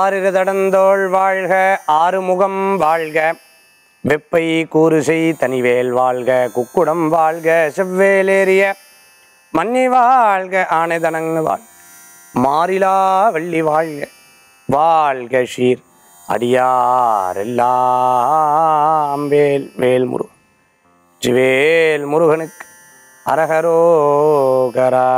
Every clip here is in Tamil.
ஆறிரு தடந்தோள் வாழ்க ஆறுமுகம் வாழ்க வெப்பை கூறுசை தனிவேல் வாழ்க குக்குடம் வாழ்க செவ்வேலேறிய மன்னி வாழ்க ஆனைதனங்கு வாழ் மாறிலா வள்ளி வாழ்க வாழ்க ஷீர் அடியாரெல்லாம் வேல் வேல் முருகன் வேல் முருகனுக்கு அரகரோகரா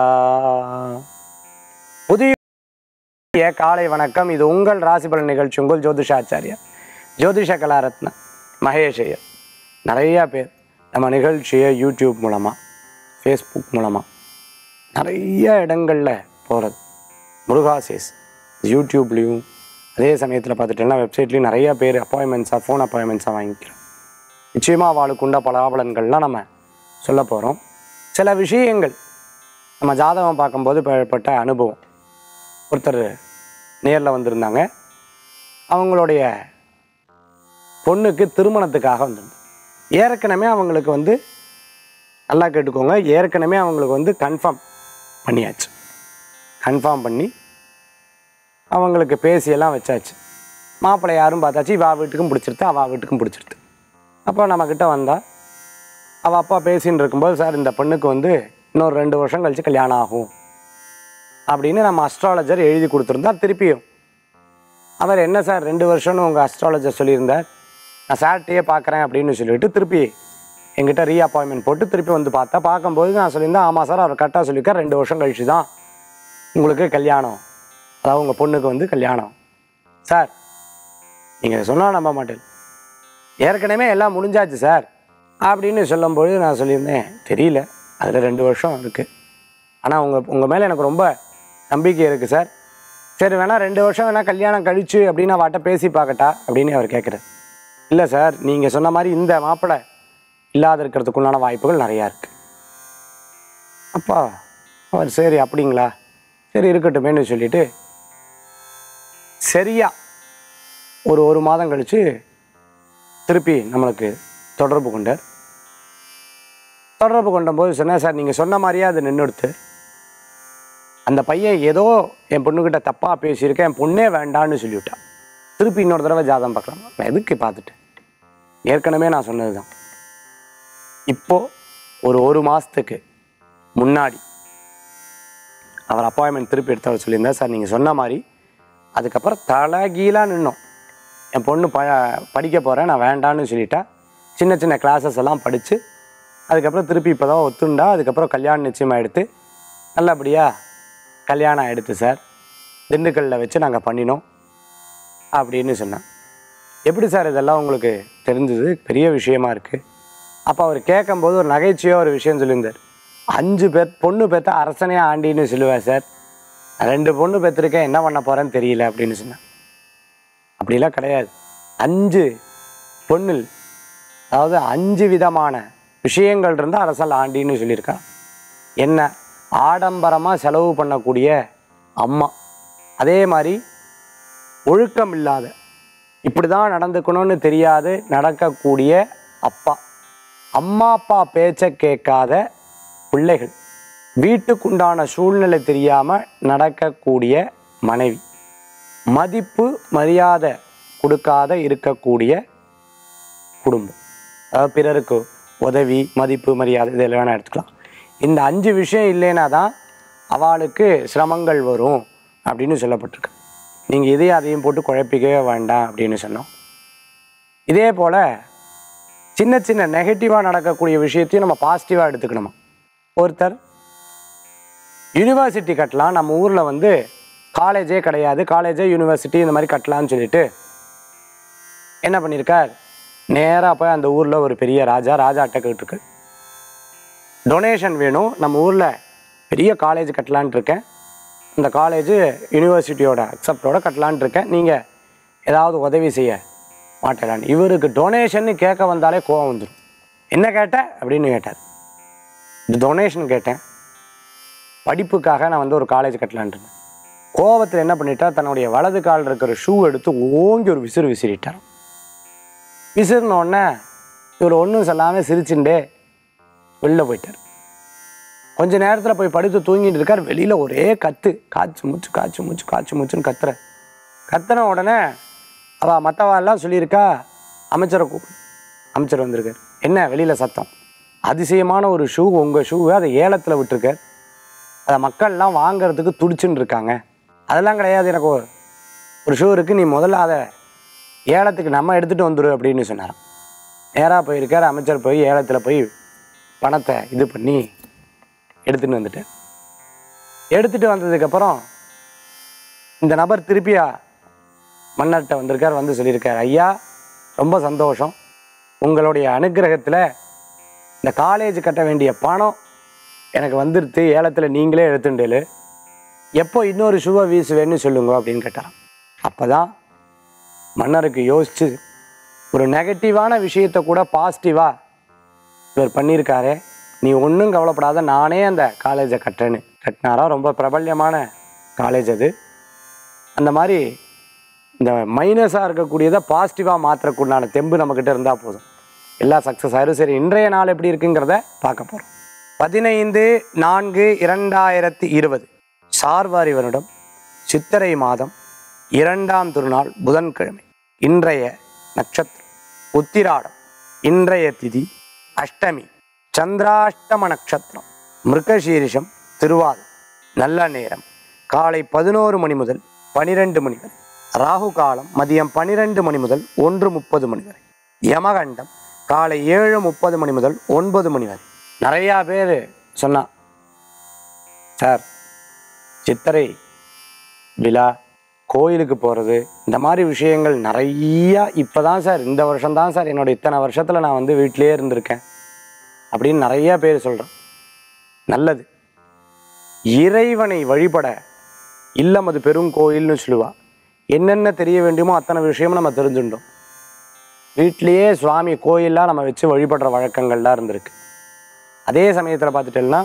புதிய காலை வணக்கம் இது உங்கள் ராசிபலன் நிகழ்ச்சி உங்கள் ஜோதிஷாச்சாரியா ஜோதிஷ கலாரத்ன மகேஷ் ஐயர் நிறையா பேர் நம்ம நிகழ்ச்சியை யூடியூப் மூலமாக ஃபேஸ்புக் மூலமாக நிறைய இடங்களில் போகிறது முருகாசேஸ் யூடியூப்லேயும் அதே சமயத்தில் பார்த்துட்டோம்னா வெப்சைட்லேயும் நிறைய பேர் அப்பாயின்மெண்ட்ஸாக ஃபோன் அப்பாயின்மெண்ட்ஸாக வாங்கிக்கிறோம் நிச்சயமாக அவளுக்கு உண்ட பலாபலன்கள்லாம் நம்ம சொல்ல போகிறோம் சில விஷயங்கள் நம்ம ஜாதகம் பார்க்கும்போது ஏற்பட்ட அனுபவம் ஒருத்தர் நேரில் வந்திருந்தாங்க அவங்களுடைய பொண்ணுக்கு திருமணத்துக்காக வந்திருந்தாங்க ஏற்கனவே அவங்களுக்கு வந்து நல்லா கேட்டுக்கோங்க ஏற்கனவே அவங்களுக்கு வந்து கன்ஃபார்ம் பண்ணியாச்சு கன்ஃபார்ம் பண்ணி அவங்களுக்கு பேசியெல்லாம் வச்சாச்சு மாப்பிள்ளை யாரும் பார்த்தாச்சு இவா வீட்டுக்கும் பிடிச்சிருத்து அவள் வீட்டுக்கும் பிடிச்சிருத்து அப்போ நம்மக்கிட்ட வந்தா அவள் அப்பா பேசின்னு இருக்கும்போது சார் இந்த பெண்ணுக்கு வந்து இன்னொரு ரெண்டு வருஷம் கழித்து கல்யாணம் ஆகும் அப்படின்னு நம்ம அஸ்ட்ராலஜர் எழுதி கொடுத்துருந்தார் திருப்பியும் அவர் என்ன சார் ரெண்டு வருஷம்னு உங்கள் அஸ்ட்ராலஜர் சொல்லியிருந்தார் நான் சார்ட்டையே பார்க்குறேன் அப்படின்னு சொல்லிட்டு திருப்பி எங்கிட்ட ரீ அப்பாயின்மெண்ட் போட்டு திருப்பி வந்து பார்த்தா பார்க்கும்போது நான் சொல்லியிருந்தேன் ஆமாம் சார் அவர் கரெக்டாக சொல்லியிருக்கார் ரெண்டு வருஷம் கழிச்சு தான் உங்களுக்கு கல்யாணம் அதாவது உங்கள் பொண்ணுக்கு வந்து கல்யாணம் சார் நீங்கள் சொன்னால் நம்ப மாட்டேன் ஏற்கனவே எல்லாம் முடிஞ்சாச்சு சார் அப்படின்னு சொல்லும்போது நான் சொல்லியிருந்தேன் தெரியல அதில் ரெண்டு வருஷம் இருக்குது ஆனால் உங்கள் உங்கள் மேலே எனக்கு ரொம்ப நம்பிக்கை இருக்குது சார் சரி வேணா ரெண்டு வருஷம் வேணால் கல்யாணம் கழிச்சு அப்படின்னு அவட்ட பேசி பார்க்கட்டா அப்படின்னு அவர் கேட்குறாரு இல்லை சார் நீங்கள் சொன்ன மாதிரி இந்த மாப்பிள்ளை இல்லாத இருக்கிறதுக்குண்டான வாய்ப்புகள் நிறையா இருக்குது அப்பா அவர் சரி அப்படிங்களா சரி இருக்கட்டுமேன்னு சொல்லிட்டு சரியா ஒரு ஒரு மாதம் கழித்து திருப்பி நம்மளுக்கு தொடர்பு கொண்டார் தொடர்பு கொண்டபோது சொன்னேன் சார் நீங்கள் சொன்ன மாதிரியே அது நின்றுடுத்து அந்த பையன் ஏதோ என் பொண்ணுக்கிட்ட தப்பாக பேசியிருக்கேன் என் பொண்ணே வேண்டான்னு சொல்லிவிட்டான் திருப்பி இன்னொரு தடவை ஜாதகம் பார்க்கலாம் நான் எதுக்கு பார்த்துட்டு ஏற்கனவே நான் சொன்னது தான் இப்போது ஒரு ஒரு மாதத்துக்கு முன்னாடி அவர் அப்பாயின்மெண்ட் திருப்பி எடுத்தவர் சொல்லியிருந்தார் சார் நீங்கள் சொன்ன மாதிரி அதுக்கப்புறம் தலைகீழாக நின்னோம் என் பொண்ணு ப படிக்க போகிறேன் நான் வேண்டான்னு சொல்லிட்டா சின்ன சின்ன கிளாஸஸ் எல்லாம் படித்து அதுக்கப்புறம் திருப்பி இப்போ தான் ஒத்துண்டா அதுக்கப்புறம் கல்யாணம் நிச்சயமாக எடுத்து நல்லபடியாக கல்யாணம் ஆகிடுது சார் திண்டுக்கல்லில் வச்சு நாங்கள் பண்ணினோம் அப்படின்னு சொன்னேன் எப்படி சார் இதெல்லாம் உங்களுக்கு தெரிஞ்சது பெரிய விஷயமா இருக்குது அப்போ அவர் கேட்கும்போது ஒரு நகைச்சுவையாக ஒரு விஷயம் சொல்லியிருந்தார் அஞ்சு பேர் பொண்ணு பெற்ற அரசனே ஆண்டின்னு சொல்லுவேன் சார் நான் ரெண்டு பொண்ணு பெற்றிருக்கேன் என்ன பண்ண போகிறேன்னு தெரியல அப்படின்னு சொன்னேன் அப்படிலாம் கிடையாது அஞ்சு பொண்ணில் அதாவது அஞ்சு விதமான விஷயங்கள் இருந்தால் அரசல் ஆண்டின்னு சொல்லியிருக்கா என்ன ஆடம்பரமாக செலவு பண்ணக்கூடிய அம்மா அதே மாதிரி ஒழுக்கம் இல்லாத இப்படி தான் நடந்துக்கணும்னு தெரியாது நடக்கக்கூடிய அப்பா அம்மா அப்பா பேச்சை கேட்காத பிள்ளைகள் வீட்டுக்குண்டான சூழ்நிலை தெரியாமல் நடக்கக்கூடிய மனைவி மதிப்பு மரியாதை கொடுக்காத இருக்கக்கூடிய குடும்பம் அதாவது பிறருக்கு உதவி மதிப்பு மரியாதை இதில் வேணால் எடுத்துக்கலாம் இந்த அஞ்சு விஷயம் இல்லைன்னா தான் அவளுக்கு சிரமங்கள் வரும் அப்படின்னு சொல்லப்பட்டிருக்கு நீங்கள் இதையும் அதையும் போட்டு குழப்பிக்கவே வேண்டாம் அப்படின்னு சொன்னோம் இதே போல் சின்ன சின்ன நெகட்டிவாக நடக்கக்கூடிய விஷயத்தையும் நம்ம பாசிட்டிவாக எடுத்துக்கணுமா ஒருத்தர் யூனிவர்சிட்டி கட்டலாம் நம்ம ஊரில் வந்து காலேஜே கிடையாது காலேஜே யூனிவர்சிட்டி இந்த மாதிரி கட்டலாம்னு சொல்லிட்டு என்ன பண்ணியிருக்கார் நேராக போய் அந்த ஊரில் ஒரு பெரிய ராஜா ராஜாட்ட கேட்டுருக்கு டொனேஷன் வேணும் நம்ம ஊரில் பெரிய காலேஜ் கட்டலான்ட்டு இருக்கேன் இந்த காலேஜ் யூனிவர்சிட்டியோட அக்செப்டோட கட்டலான்ட்டு இருக்கேன் நீங்கள் ஏதாவது உதவி செய்ய மாட்டேலான்னு இவருக்கு டொனேஷன் கேட்க வந்தாலே கோவம் வந்துடும் என்ன கேட்ட அப்படின்னு கேட்டார் இந்த டொனேஷன் கேட்டேன் படிப்புக்காக நான் வந்து ஒரு காலேஜ் கட்டலான்ட்டு இருந்தேன் கோவத்தில் என்ன பண்ணிட்டா தன்னுடைய வலது கால் இருக்கிற ஷூ எடுத்து ஓங்கி ஒரு விசிறு விசிறிட்டார் விசிறின உடனே இவர் ஒன்றும் சொல்லாமல் சிரிச்சுண்டே வெளில போயிட்டார் கொஞ்ச நேரத்தில் போய் படுத்து தூங்கிட்டு இருக்கார் வெளியில் ஒரே கத்து காய்ச்சி மூச்சு காய்ச்சி மூச்சு காய்ச்சி மூச்சுன்னு கத்துற கத்தன உடனே அவள் மற்றவாள்லாம் சொல்லியிருக்கா அமைச்சரை கூப்பிடு அமைச்சர் வந்திருக்கார் என்ன வெளியில் சத்தம் அதிசயமான ஒரு ஷூ உங்கள் ஷூவை அதை ஏலத்தில் விட்டுருக்கார் அதை மக்கள்லாம் வாங்குறதுக்கு துடிச்சுன்னு இருக்காங்க அதெல்லாம் கிடையாது எனக்கு ஒரு- ஒரு ஷூ இருக்குது நீ முதல்ல அதை ஏலத்துக்கு நம்ம எடுத்துகிட்டு வந்துடு அப்படின்னு சொன்னாராம் நேராக போயிருக்கார் அமைச்சர் போய் ஏலத்தில் போய் பணத்தை இது பண்ணி எடுத்துன்னு வந்துட்டார் எடுத்துகிட்டு வந்ததுக்கப்புறம் இந்த நபர் திருப்பியா மன்னர்கிட்ட வந்திருக்கார் வந்து சொல்லியிருக்கார் ஐயா ரொம்ப சந்தோஷம் உங்களுடைய அனுக்கிரகத்தில் இந்த காலேஜ் கட்ட வேண்டிய பணம் எனக்கு வந்துடுத்து ஏலத்தில் நீங்களே எடுத்துண்டேலு எப்போ இன்னொரு ஷூவை வீசுவேன்னு சொல்லுங்க அப்படின்னு கேட்டாராம் அப்போ தான் மன்னருக்கு யோசிச்சு ஒரு நெகட்டிவான விஷயத்தை கூட பாசிட்டிவாக இவர் பண்ணியிருக்காரே நீ ஒன்றும் கவலைப்படாத நானே அந்த காலேஜை கட்டுறேன்னு கட்டினாரா ரொம்ப பிரபல்யமான காலேஜ் அது அந்த மாதிரி இந்த மைனஸாக இருக்கக்கூடியதை பாசிட்டிவாக மாற்றக்கூடியன தெம்பு நம்மக்கிட்ட இருந்தால் போதும் எல்லாம் சக்ஸஸ் ஆயிரும் சரி இன்றைய நாள் எப்படி இருக்குங்கிறத பார்க்க போகிறோம் பதினைந்து நான்கு இரண்டாயிரத்தி இருபது சார்வாரி வருடம் சித்திரை மாதம் இரண்டாம் திருநாள் புதன்கிழமை இன்றைய நட்சத்திரம் உத்திராடம் இன்றைய திதி அஷ்டமி சந்திராஷ்டம நட்சத்திரம் மிருகசீரிஷம் திருவாது நல்ல நேரம் காலை பதினோரு மணி முதல் பனிரெண்டு மணி வரை ராகு காலம் மதியம் பனிரெண்டு மணி முதல் ஒன்று முப்பது மணி வரை யமகண்டம் காலை ஏழு முப்பது மணி முதல் ஒன்பது மணி வரை நிறையா பேர் சொன்னா சார் சித்திரை விழா கோயிலுக்கு போகிறது இந்த மாதிரி விஷயங்கள் நிறையா இப்போ தான் சார் இந்த வருஷம் தான் சார் என்னோட இத்தனை வருஷத்தில் நான் வந்து வீட்டிலேயே இருந்திருக்கேன் அப்படின்னு நிறைய பேர் சொல்கிறேன் நல்லது இறைவனை வழிபட இல்லம் அது பெருங்கோயில்னு சொல்லுவா என்னென்ன தெரிய வேண்டுமோ அத்தனை விஷயமும் நம்ம தெரிஞ்சுட்டோம் வீட்டிலேயே சுவாமி கோயிலாக நம்ம வச்சு வழிபடுற வழக்கங்கள்லாம் இருந்திருக்கு அதே சமயத்தில் பார்த்துட்டோம்னா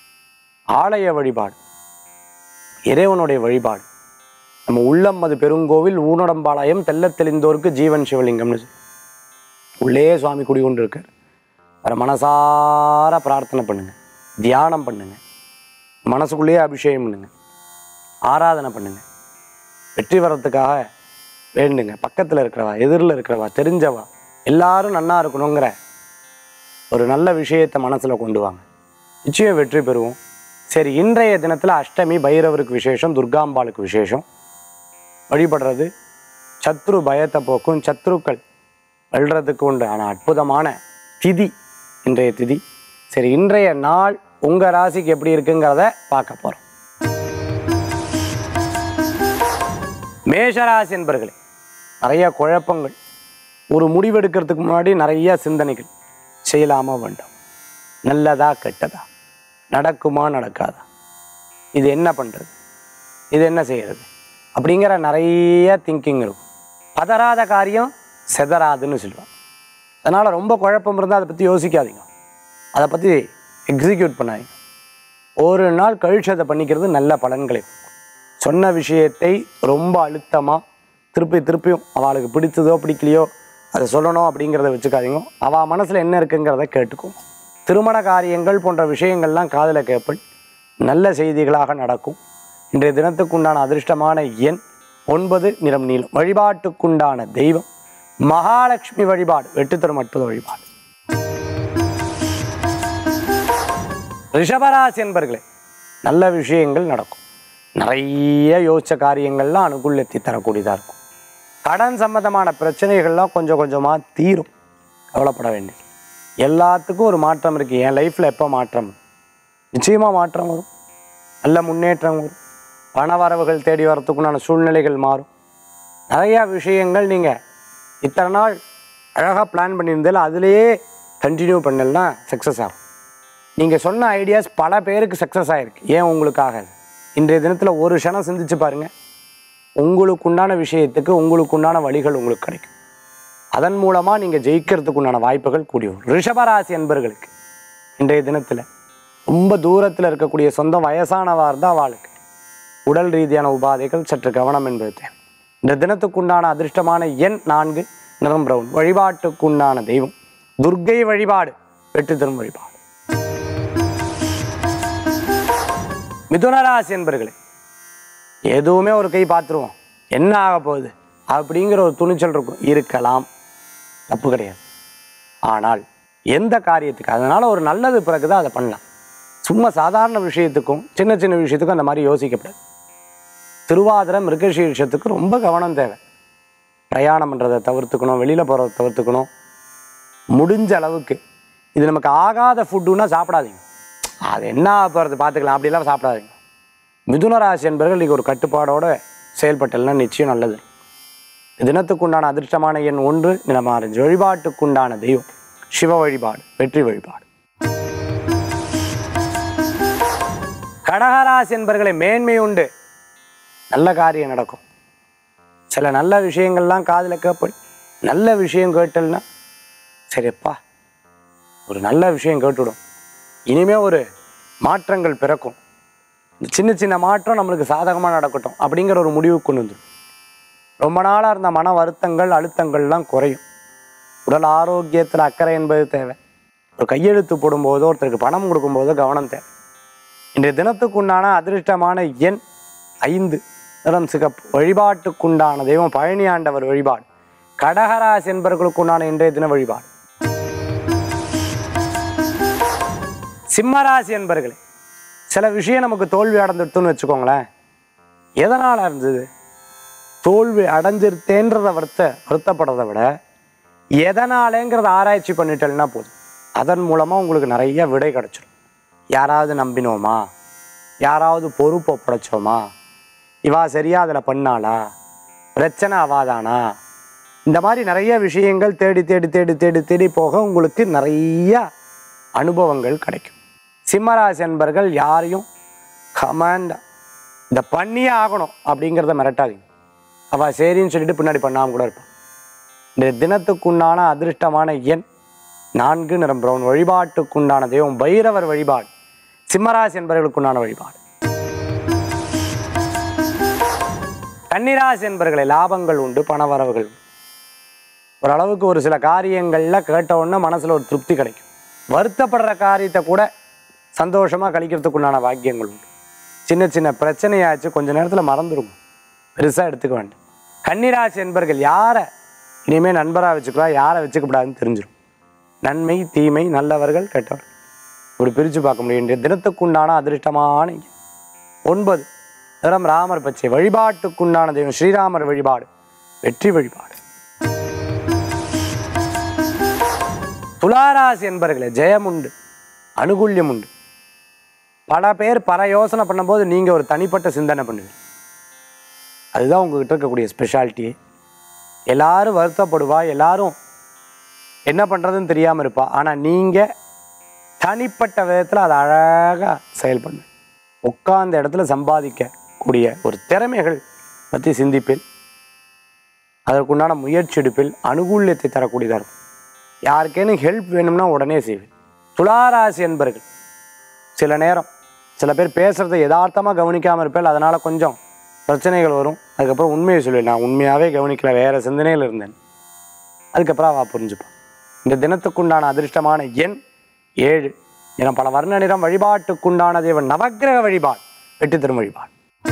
ஆலய வழிபாடு இறைவனுடைய வழிபாடு நம்ம உள்ளம் அது பெருங்கோவில் ஊனடம்பாளையம் தெள்ளத் தெளிந்தோருக்கு ஜீவன் சிவலிங்கம்னு சொல்லி உள்ளே சுவாமி குடிகொண்டு இருக்கார் வர மனசார பிரார்த்தனை பண்ணுங்க தியானம் பண்ணுங்க மனசுக்குள்ளேயே அபிஷேகம் பண்ணுங்க ஆராதனை பண்ணுங்க வெற்றி வர்றதுக்காக வேண்டுங்க பக்கத்தில் இருக்கிறவா எதிரில் இருக்கிறவா தெரிஞ்சவா எல்லாரும் நன்னா இருக்கணுங்கிற ஒரு நல்ல விஷயத்தை மனசில் கொண்டு வாங்க நிச்சயம் வெற்றி பெறுவோம் சரி இன்றைய தினத்தில் அஷ்டமி பைரவருக்கு விசேஷம் துர்காம்பாளுக்கு விசேஷம் வழிபடுறது சத்ரு பயத்தை போக்கும் சத்ருக்கள் வெல்றதுக்கு உண்டான அற்புதமான திதி இன்றைய திதி சரி இன்றைய நாள் உங்கள் ராசிக்கு எப்படி இருக்குங்கிறத பார்க்க போகிறோம் மேஷராசி என்பர்களே நிறைய குழப்பங்கள் ஒரு முடிவெடுக்கிறதுக்கு முன்னாடி நிறைய சிந்தனைகள் செய்யலாமா வேண்டாம் நல்லதா கெட்டதா நடக்குமா நடக்காதா இது என்ன பண்ணுறது இது என்ன செய்கிறது அப்படிங்கிற நிறைய திங்கிங் இருக்கும் பதறாத காரியம் செதறாதுன்னு சொல்லுவாங்க அதனால் ரொம்ப குழப்பம் இருந்தால் அதை பற்றி யோசிக்காதீங்க அதை பற்றி எக்ஸிக்யூட் பண்ணாதீங்க ஒரு நாள் கழிச்சு அதை பண்ணிக்கிறது நல்ல பலன்களை கொடுக்கும். சொன்ன விஷயத்தை ரொம்ப அழுத்தமாக திருப்பி திருப்பியும் அவளுக்கு பிடிச்சதோ பிடிக்கலையோ அதை சொல்லணும் அப்படிங்கிறத வச்சுக்காதீங்க அவள் மனசில் என்ன இருக்குங்கிறத கேட்டுக்கும் திருமண காரியங்கள் போன்ற விஷயங்கள்லாம் காதில் கேட்பள் நல்ல செய்திகளாக நடக்கும் இன்றைய தினத்துக்குண்டான அதிர்ஷ்டமான எண் ஒன்பது நிறம் நீளம் வழிபாட்டுக்குண்டான தெய்வம் மகாலட்சுமி வழிபாடு வெட்டுத்தரும் அற்புத வழிபாடு ரிஷபராசி என்பர்களே நல்ல விஷயங்கள் நடக்கும் நிறைய யோசிச்ச காரியங்கள்லாம் அனுகூலத்தை தரக்கூடியதாக இருக்கும் கடன் சம்பந்தமான பிரச்சனைகள்லாம் கொஞ்சம் கொஞ்சமாக தீரும் கவலைப்பட வேண்டியது எல்லாத்துக்கும் ஒரு மாற்றம் இருக்குது என் லைஃப்பில் எப்போ மாற்றம் நிச்சயமாக மாற்றம் வரும் நல்ல முன்னேற்றம் வரும் பண வரவுகள் தேடி வரத்துக்குண்டான சூழ்நிலைகள் மாறும் நிறையா விஷயங்கள் நீங்கள் இத்தனை நாள் அழகாக பிளான் பண்ணியிருந்தாலும் அதிலேயே கண்டினியூ பண்ணலன்னா சக்ஸஸ் ஆகும் நீங்கள் சொன்ன ஐடியாஸ் பல பேருக்கு சக்ஸஸ் ஆகிருக்கு ஏன் உங்களுக்காக இன்றைய தினத்தில் ஒரு க்ஷணம் சிந்திச்சு பாருங்கள் உங்களுக்கு உண்டான விஷயத்துக்கு உங்களுக்கு உண்டான வழிகள் உங்களுக்கு கிடைக்கும் அதன் மூலமாக நீங்கள் ஜெயிக்கிறதுக்கு உண்டான வாய்ப்புகள் கூடி வரும் ரிஷபராசி அன்பர்களுக்கு இன்றைய தினத்தில் ரொம்ப தூரத்தில் இருக்கக்கூடிய சொந்த வயசானவா இருந்தால் அவளுக்கு உடல் ரீதியான உபாதைகள் சற்று கவனம் என்பது தேவை இந்த தினத்துக்குண்டான அதிர்ஷ்டமான எண் நான்கு நிறம் பிரவுன் வழிபாட்டுக்குண்டான தெய்வம் துர்க்கை வழிபாடு வெற்றி தரும் வழிபாடு மிதுனராசி என்பர்களே எதுவுமே ஒரு கை பார்த்துருவோம் என்ன ஆக போகுது அப்படிங்கிற ஒரு துணிச்சல் இருக்கும் இருக்கலாம் தப்பு கிடையாது ஆனால் எந்த காரியத்துக்கு அதனால் ஒரு நல்லது பிறகுது அதை பண்ணலாம் சும்மா சாதாரண விஷயத்துக்கும் சின்ன சின்ன விஷயத்துக்கும் அந்த மாதிரி யோசிக்கப்படாது திருவாதிரை மிருகசீர்ஷத்துக்கு ரொம்ப கவனம் தேவை பிரயாணம் பண்ணுறதை தவிர்த்துக்கணும் வெளியில் போகிறத தவிர்த்துக்கணும் முடிஞ்ச அளவுக்கு இது நமக்கு ஆகாத ஃபுட்டுன்னா சாப்பிடாதீங்க அது என்ன போகிறது பார்த்துக்கலாம் அப்படிலாம் சாப்பிடாதீங்க மிதுன ராசி என்பவர்கள் இன்றைக்கி ஒரு கட்டுப்பாடோடு செயல்பட்டல்னா நிச்சயம் நல்லது தினத்துக்குண்டான அதிர்ஷ்டமான எண் ஒன்று நிலமாறஞ்சு வழிபாட்டுக்குண்டான தெய்வம் சிவ வழிபாடு வெற்றி வழிபாடு கடகராசி என்பர்களை மேன்மை உண்டு நல்ல காரியம் நடக்கும் சில நல்ல விஷயங்கள்லாம் காதில் கேட்படும் நல்ல விஷயம் கேட்டல்னா சரிப்பா ஒரு நல்ல விஷயம் கேட்டுடும் இனிமே ஒரு மாற்றங்கள் பிறக்கும் இந்த சின்ன சின்ன மாற்றம் நம்மளுக்கு சாதகமாக நடக்கட்டும் அப்படிங்கிற ஒரு முடிவுக்கு கொண்டு வந்துடும் ரொம்ப நாளாக இருந்த மன வருத்தங்கள் அழுத்தங்கள்லாம் குறையும் உடல் ஆரோக்கியத்தில் அக்கறை என்பது தேவை ஒரு கையெழுத்து போடும்போதோ ஒருத்தருக்கு பணம் கொடுக்கும்போதோ கவனம் தேவை இன்றைய தினத்துக்குண்டான அதிர்ஷ்டமான எண் ஐந்து நிறம் சிகப்பு வழிபாட்டுக்குண்டான தெய்வம் பழனி ஆண்டவர் வழிபாடு கடகராசி என்பவர்களுக்குண்டான இன்றைய தின வழிபாடு சிம்மராசி என்பர்களே சில விஷயம் நமக்கு தோல்வி அடைந்துட்டுன்னு வச்சுக்கோங்களேன் எதனால் இருந்தது தோல்வி அடைஞ்சிருத்தேன்றதை வருத்த வருத்தப்படுறதை விட எதனாலேங்கிறத ஆராய்ச்சி பண்ணிட்டேன்னா போதும் அதன் மூலமாக உங்களுக்கு நிறைய விடை கிடச்சிடும் யாராவது நம்பினோமா யாராவது பொறுப்பு ஒப்படைச்சோமா இவா சரியா அதில் பண்ணாளா பிரச்சனை ஆவாதானா இந்த மாதிரி நிறைய விஷயங்கள் தேடி தேடி தேடி தேடி தேடி போக உங்களுக்கு நிறைய அனுபவங்கள் கிடைக்கும் சிம்மராசி அன்பர்கள் யாரையும் கமாண்ட் இதை பண்ணியே ஆகணும் அப்படிங்கிறத மிரட்டாதீங்க அவள் சரின்னு சொல்லிட்டு பின்னாடி பண்ணாமல் கூட இருப்பான் இந்த தினத்துக்குண்டான அதிர்ஷ்டமான எண் நான்கு நிறம் பிரவுன் வழிபாட்டுக்குண்டான தெய்வம் பைரவர் வழிபாடு சிம்மராசி என்பவர்களுக்குண்டான வழிபாடு கன்னிராசி என்பர்களை லாபங்கள் உண்டு பணவரவுகள் உண்டு ஓரளவுக்கு ஒரு சில காரியங்களில் கேட்ட உடனே மனசில் ஒரு திருப்தி கிடைக்கும் வருத்தப்படுற காரியத்தை கூட சந்தோஷமாக கழிக்கிறதுக்குண்டான பாக்கியங்கள் உண்டு சின்ன சின்ன பிரச்சனையாச்சு கொஞ்ச நேரத்தில் மறந்துடும் பெருசாக எடுத்துக்க வேண்டாம் கன்னிராசி என்பர்கள் யாரை இனிமேல் நண்பராக வச்சுக்கலாம் யாரை வச்சுக்கப்படாதுன்னு தெரிஞ்சிடும் நன்மை தீமை நல்லவர்கள் கெட்டவர்கள் இப்படி பிரித்து பார்க்க முடியும் இன்றைய தினத்துக்குண்டான அதிர்ஷ்டமான எண். ஒன்பது நிறம் ராமர் பச்சை வழிபாட்டுக்குண்டான தெய்வம் ஸ்ரீராமர் வழிபாடு வெற்றி வழிபாடு துளாராசி என்பர்களே ஜெயம் உண்டு அனுகூல்யம் உண்டு பல பேர் பல யோசனை பண்ணும்போது நீங்கள் ஒரு தனிப்பட்ட சிந்தனை பண்ணுவீங்க அதுதான் உங்ககிட்ட இருக்கக்கூடிய ஸ்பெஷாலிட்டியே எல்லாரும் வருத்தப்படுவா எல்லாரும் என்ன பண்ணுறதுன்னு தெரியாமல் இருப்பா ஆனால் நீங்கள் தனிப்பட்ட விதத்தில் அதை அழகாக செயல்பண்ணு உட்கார்ந்த இடத்துல சம்பாதிக்கக்கூடிய ஒரு திறமைகள் பற்றி சிந்திப்பில் அதற்குண்டான முயற்சி எடுப்பில் அனுகூல்யத்தை தரக்கூடியதாக இருக்கும் யாருக்கேனும் ஹெல்ப் வேணும்னா உடனே செய்வேன் துளாராசி என்பர்கள் சில நேரம் சில பேர் பேசுகிறத யதார்த்தமாக கவனிக்காமல் இருப்பேன் அதனால் கொஞ்சம் பிரச்சனைகள் வரும் அதுக்கப்புறம் உண்மையை சொல்லுவேன் நான் உண்மையாகவே கவனிக்கல வேறு சிந்தனையில் இருந்தேன் அதுக்கப்புறம் அவள் புரிஞ்சுப்பான் இந்த தினத்துக்குண்டான அதிர்ஷ்டமான எண் ஏழு என பல வர்ண நிறம் வழிபாட்டுக்குண்டான தேவன் நவக்கிரக வழிபாடு வெற்றி தரும் வழிபாடு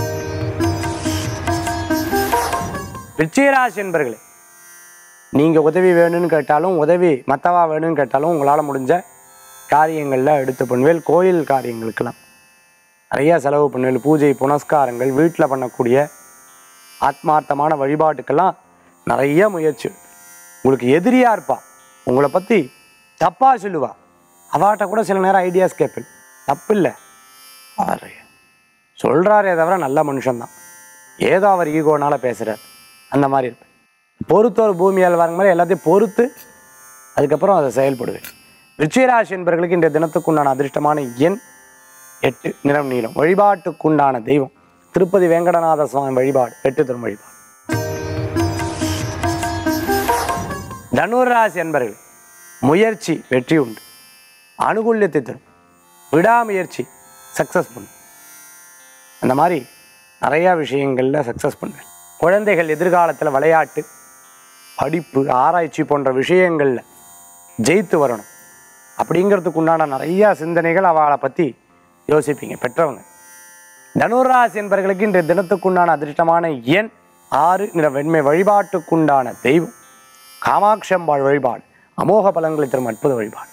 விருச்சிகராசி என்பர்களே நீங்கள் உதவி வேணும்னு கேட்டாலும் உதவி மற்றவா வேணும்னு கேட்டாலும் உங்களால் முடிஞ்ச காரியங்களில் எடுத்து பண்ணுவேல் கோயில் காரியங்களுக்கெல்லாம் நிறைய செலவு பண்ணுவேல் பூஜை புனஸ்காரங்கள் வீட்டில் பண்ணக்கூடிய ஆத்மார்த்தமான வழிபாட்டுக்கெல்லாம் நிறைய முயற்சி உங்களுக்கு எதிரியாக இருப்பா உங்களை பற்றி தப்பாக சொல்லுவா அவாட்ட கூட சில நேரம் ஐடியாஸ் கேட்பேன் தப்பு இல்லை அவர் சொல்கிறாரே தவிர நல்ல மனுஷன்தான் ஏதோ அவர் ஈகோனால பேசுகிறார் அந்த மாதிரி இருப்பேன் பொறுத்தோர் பூமியால் வரங்க மாதிரி எல்லாத்தையும் பொறுத்து அதுக்கப்புறம் அதை செயல்படுவேன் விருச்சிகராசி என்பவர்களுக்கு இன்றைய தினத்துக்குண்டான அதிர்ஷ்டமான எண் எட்டு நிறம் நீளம் வழிபாட்டுக்குண்டான தெய்வம் திருப்பதி வெங்கடநாத சுவாமி வழிபாடு எட்டு தரும் வழிபாடு தனுர் ராசி என்பர்கள் முயற்சி வெற்றி உண்டு அனுகூல்யத்தை தரும் விடாமுயற்சி சக்ஸஸ் பண்ணும் அந்த மாதிரி நிறையா விஷயங்களில் சக்ஸஸ் பண்ணுவேன் குழந்தைகள் எதிர்காலத்தில் விளையாட்டு படிப்பு ஆராய்ச்சி போன்ற விஷயங்களில் ஜெயித்து வரணும் அப்படிங்கிறதுக்கு உண்டான நிறையா சிந்தனைகள் அவளை பற்றி யோசிப்பீங்க பெற்றவங்க தனுராசி என்பவர்களுக்கு இன்றைய தினத்துக்குண்டான அதிர்ஷ்டமான எண் ஆறு நிற வெண்மை வழிபாட்டுக்குண்டான தெய்வம் காமாட்சம்பாள் வழிபாடு அமோக பலன்களை தரும் அற்புத வழிபாடு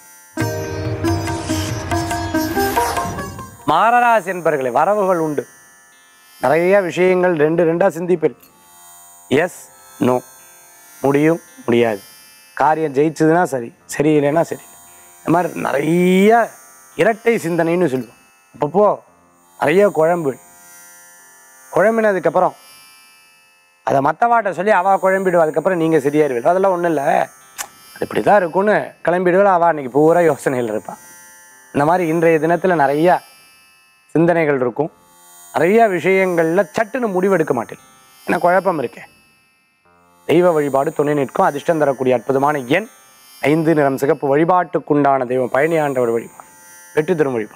மாரராசி என்பர்களை வரவுகள் உண்டு நிறைய விஷயங்கள் ரெண்டு ரெண்டா சிந்திப்பில் எஸ் நோ முடியும் முடியாது காரியம் ஜெயிச்சதுன்னா சரி சரியில்லைன்னா சரி இந்த மாதிரி நிறைய இரட்டை சிந்தனைன்னு சொல்லுவோம் அப்பப்போ நிறைய குழம்பு குழம்பினதுக்கப்புறம் அதை மற்றவாட்ட சொல்லி அவள் குழம்பிடுவா அதுக்கப்புறம் நீங்கள் சரியாயிருவீங்க அதெல்லாம் ஒன்றும் இல்லை அது இப்படி தான் இருக்கும்னு கிளம்பிடுவா அவள் அன்றைக்கி பூரா யோசனையில் இருப்பாள் இந்த மாதிரி இன்றைய தினத்தில் நிறைய சிந்தனைகள் இருக்கும் நிறைய விஷயங்களில் சட்டுன்னு முடிவெடுக்க மாட்டேன் ஏன்னா குழப்பம் இருக்கே தெய்வ வழிபாடு துணை நிற்கும் அதிர்ஷ்டம் தரக்கூடிய அற்புதமான எண் ஐந்து நிறம் சிகப்பு வழிபாட்டுக்குண்டான தெய்வம் பழனி ஆண்டவர் வழிபாடு வெற்றி தரும் வழிபாடு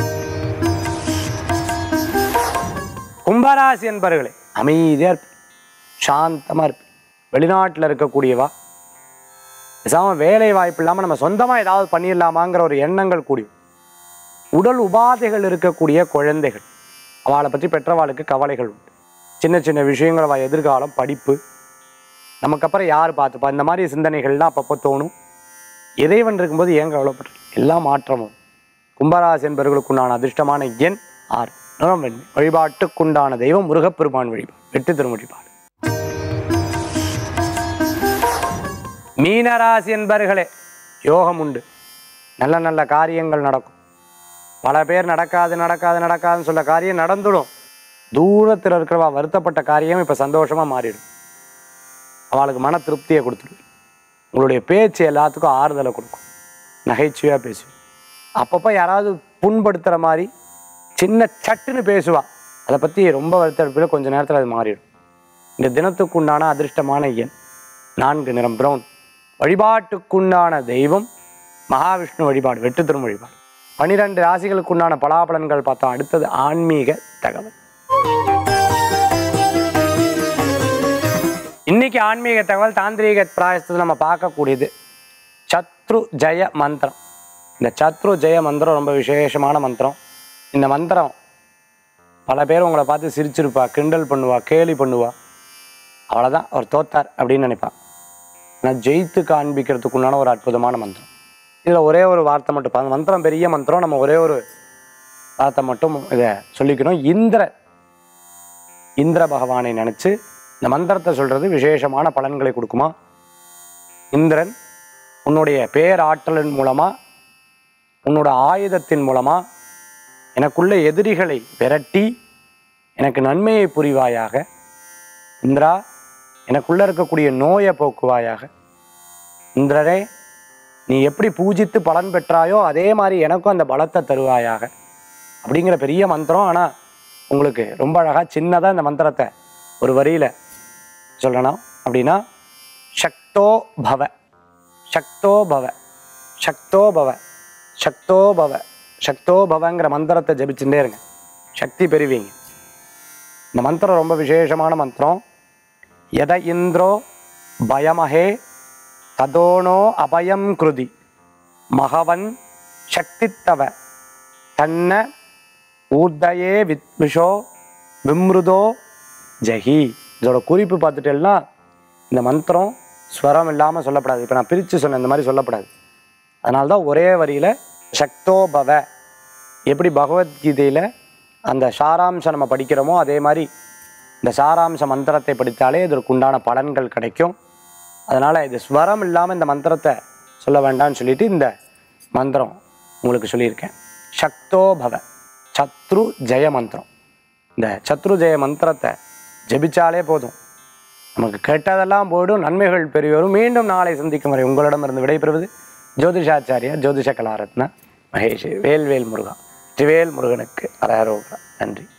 கும்பராசி என்பர்களே அமைதியாக இருப்பேன் சாந்தமாக இருப்பேன் வெளிநாட்டில் இருக்கக்கூடியவா பேசாமல் வேலை வாய்ப்பு இல்லாமல் நம்ம சொந்தமாக ஏதாவது பண்ணிடலாமாங்கிற ஒரு எண்ணங்கள் கூடியும் உடல் உபாதைகள் இருக்கக்கூடிய குழந்தைகள் அவளை பற்றி பெற்றவாளுக்கு கவலைகள் உண்டு சின்ன சின்ன விஷயங்கள் அவள் எதிர்காலம் படிப்பு நமக்கு அப்புறம் யார் பார்த்துப்பா இந்த மாதிரி சிந்தனைகள்லாம் அப்பப்போ தோணும் இறைவன் இருக்கும்போது ஏன் கவலைப்படுற எல்லா மாற்றமும் கும்பராசி என்பவர்களுக்குண்டான அதிர்ஷ்டமான எண் ஆறு நிறம் வெண்மை வழிபாட்டுக்குண்டான தெய்வம் முருகப்பெருமான் வழிபாடு வெற்றி தரும் வழிபாடு மீனராசி என்பர்களே யோகம் உண்டு நல்ல நல்ல காரியங்கள் நடக்கும் பல பேர் நடக்காது நடக்காது நடக்காதுன்னு சொல்ல காரியம் நடந்துடும் தூரத்தில் இருக்கிறவா வருத்தப்பட்ட காரியம் இப்போ சந்தோஷமாக மாறிடும் அவளுக்கு மன திருப்தியை கொடுத்துடும் உங்களுடைய பேச்சு எல்லாத்துக்கும் ஆறுதலை கொடுக்கும் நகைச்சுவையாக பேசுவேன் அப்பப்போ யாராவது புண்படுத்துகிற மாதிரி சின்ன சட்டுன்னு பேசுவா அதை பற்றி ரொம்ப வருத்தப்பில் கொஞ்ச நேரத்தில் அது மாறிடும் இந்த தினத்துக்குண்டான அதிர்ஷ்டமான எண் நான்கு நிறம் பிரவுன் வழிபாட்டுக்குண்டான தெய்வம் மகாவிஷ்ணு வழிபாடு வெற்றி தரும் வழிபாடு பனிரெண்டு ராசிகளுக்குண்டான பலாபலன்கள் பார்த்தோம் அடுத்தது ஆன்மீக தகவல் இன்னைக்கு ஆன்மீக தகவல் தாந்திரீக பிராயசத்தில் நம்ம பார்க்கக்கூடியது சத்ரு ஜெய மந்திரம் இந்த சத்ரு ஜெய மந்திரம் ரொம்ப விசேஷமான மந்திரம் இந்த மந்திரம் பல பேர் உங்களை பார்த்து சிரிச்சிருப்பா கிண்டல் பண்ணுவா கேலி பண்ணுவா அவ்வளோதான் அவர் தோத்தார் அப்படின்னு நினைப்பா ஆனால் ஜெயித்து காண்பிக்கிறதுக்குண்டான ஒரு அற்புதமான மந்திரம் இதில் ஒரே ஒரு வார்த்தை மட்டும் பா- அந்த மந்திரம் பெரிய மந்திரம் நம்ம ஒரே ஒரு வார்த்தை மட்டும் இதை சொல்லிக்கணும் இந்திர இந்திர பகவானை நினச்சி இந்த மந்திரத்தை சொல்கிறது விசேஷமான பலன்களை கொடுக்குமா இந்திரன் உன்னுடைய பேராற்றலின் மூலமாக உன்னோட ஆயுதத்தின் மூலமாக எனக்குள்ள எதிரிகளை விரட்டி எனக்கு நன்மையை புரிவாயாக இந்திரா எனக்குள்ள இருக்கக்கூடிய நோயை போக்குவாயாக இந்திரரே நீ எப்படி பூஜித்து பலன் பெற்றாயோ அதே மாதிரி எனக்கும் அந்த பலத்தை தருவாயாக அப்படிங்கிற பெரிய மந்திரம் ஆனால் உங்களுக்கு ரொம்ப அழகாக சின்னதாக இந்த மந்திரத்தை ஒரு வரியில் சொல்லணும் அப்படின்னா சக்தோ பவ சக்தோ பவ சக்தோ பவ சக்தோ பவ சக்தோ பவங்கிற மந்திரத்தை ஜபிச்சுட்டே இருங்க சக்தி பெறுவீங்க இந்த மந்திரம் ரொம்ப விசேஷமான மந்திரம் எத இந்திரோ பயமஹே ததோனோ அபயம் கிருதி மகவன் சக்தித்தவ தன்ன ஊர்தயே வித்மிஷோ விம்ருதோ ஜஹி இதோட குறிப்பு பார்த்துட்டேன்னா இந்த மந்திரம் ஸ்வரம் இல்லாமல் சொல்லப்படாது இப்போ நான் பிரித்து சொன்னேன் இந்த மாதிரி சொல்லப்படாது அதனால தான் ஒரே வரியில் சக்தோ பவ எப்படி பகவத்கீதையில் அந்த சாராம்சம் நம்ம படிக்கிறோமோ அதே மாதிரி இந்த சாராம்ச மந்திரத்தை படித்தாலே இதற்கு உண்டான பலன்கள் கிடைக்கும் அதனால் இது ஸ்வரம் இல்லாமல் இந்த மந்திரத்தை சொல்ல வேண்டாம்னு சொல்லிட்டு இந்த மந்திரம் உங்களுக்கு சொல்லியிருக்கேன் சக்தோ பவ சத்ரு ஜெய மந்திரம் இந்த சத்ரு ஜெய மந்திரத்தை ஜெபிச்சாலே போதும் நமக்கு கெட்டதெல்லாம் போயிடும் நன்மைகள் பெரியவரும் மீண்டும் நாளை சந்திக்கும் வரை உங்களிடமிருந்து விடைபெறுவது ஜோதிஷாச்சாரியா ஜோதிஷ கலாரத்னா மகேஷ் வேல்வேல் முருகா திவேல் முருகனுக்கு அரரோகரா நன்றி